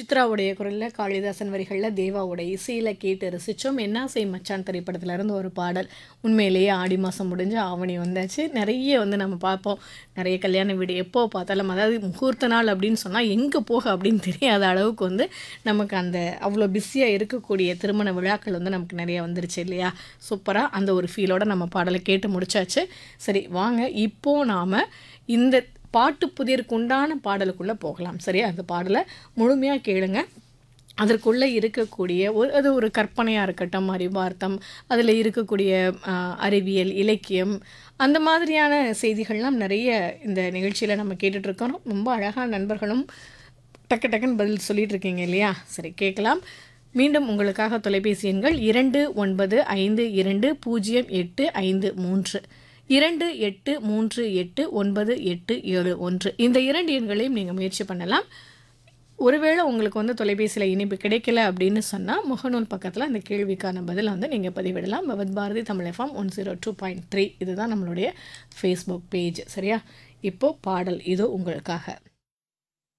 சித்ராவுடைய குரலில் காளிதாசன் வரிகளில் தேவாவுடைய இசையில் கேட்டு ரசித்தோம் என்னாசை மச்சான் திரைப்படத்துல இருந்து ஒரு பாடல் உண்மையிலேயே ஆடி மாதம் முடிஞ்சு ஆவணி வந்தாச்சு நிறைய வந்து நம்ம பார்ப்போம் நிறைய கல்யாண வீடு எப்போ பார்த்தாலும் அதாவது முகூர்த்த நாள் அப்படின்னு சொன்னால் எங்கே போக அப்படின்னு தெரியாத அளவுக்கு வந்து நமக்கு அந்த அவ்வளோ பிஸியாக இருக்கக்கூடிய திருமண விழாக்கள் வந்து நமக்கு நிறைய வந்துருச்சு இல்லையா சூப்பராக அந்த ஒரு ஃபீலோட நம்ம பாடலை கேட்டு முடிச்சாச்சு சரி வாங்க இப்போ நாம் இந்த பாட்டு புதிருக்கு உண்டான பாடலுக்குள்ளே போகலாம் சரியா அந்த பாடலை முழுமையாக கேளுங்க அதற்குள்ளே இருக்கக்கூடிய ஒரு அது ஒரு கற்பனையாக இருக்கட்டும் அறிவார்த்தம் அதில் இருக்கக்கூடிய ஆ, அறிவியல் இலக்கியம் அந்த மாதிரியான செய்திகள்லாம் நிறைய இந்த நிகழ்ச்சியில் நம்ம கேட்டுட்ருக்கோம் ரொம்ப அழகான நண்பர்களும் டக்கு டக்குன்னு பதில் சொல்லிட்டு இருக்கீங்க இல்லையா சரி கேட்கலாம் மீண்டும் உங்களுக்காக தொலைபேசி எண்கள் இரண்டு ஒன்பது ஐந்து இரண்டு பூஜ்ஜியம் எட்டு ஐந்து மூன்று இரண்டு எட்டு மூன்று எட்டு ஒன்பது எட்டு ஏழு ஒன்று இந்த இரண்டு எண்களையும் நீங்கள் முயற்சி பண்ணலாம் ஒருவேளை உங்களுக்கு வந்து தொலைபேசியில் இணைப்பு கிடைக்கல அப்படின்னு சொன்னால் முகநூல் பக்கத்தில் அந்த கேள்விக்கான பதிலை வந்து நீங்கள் பதிவிடலாம் பவத் Bharathi Tamil FM one zero two point three இதுதான் நம்மளுடைய ஃபேஸ்புக் பேஜ் சரியா இப்போது பாடல் இதோ உங்களுக்காக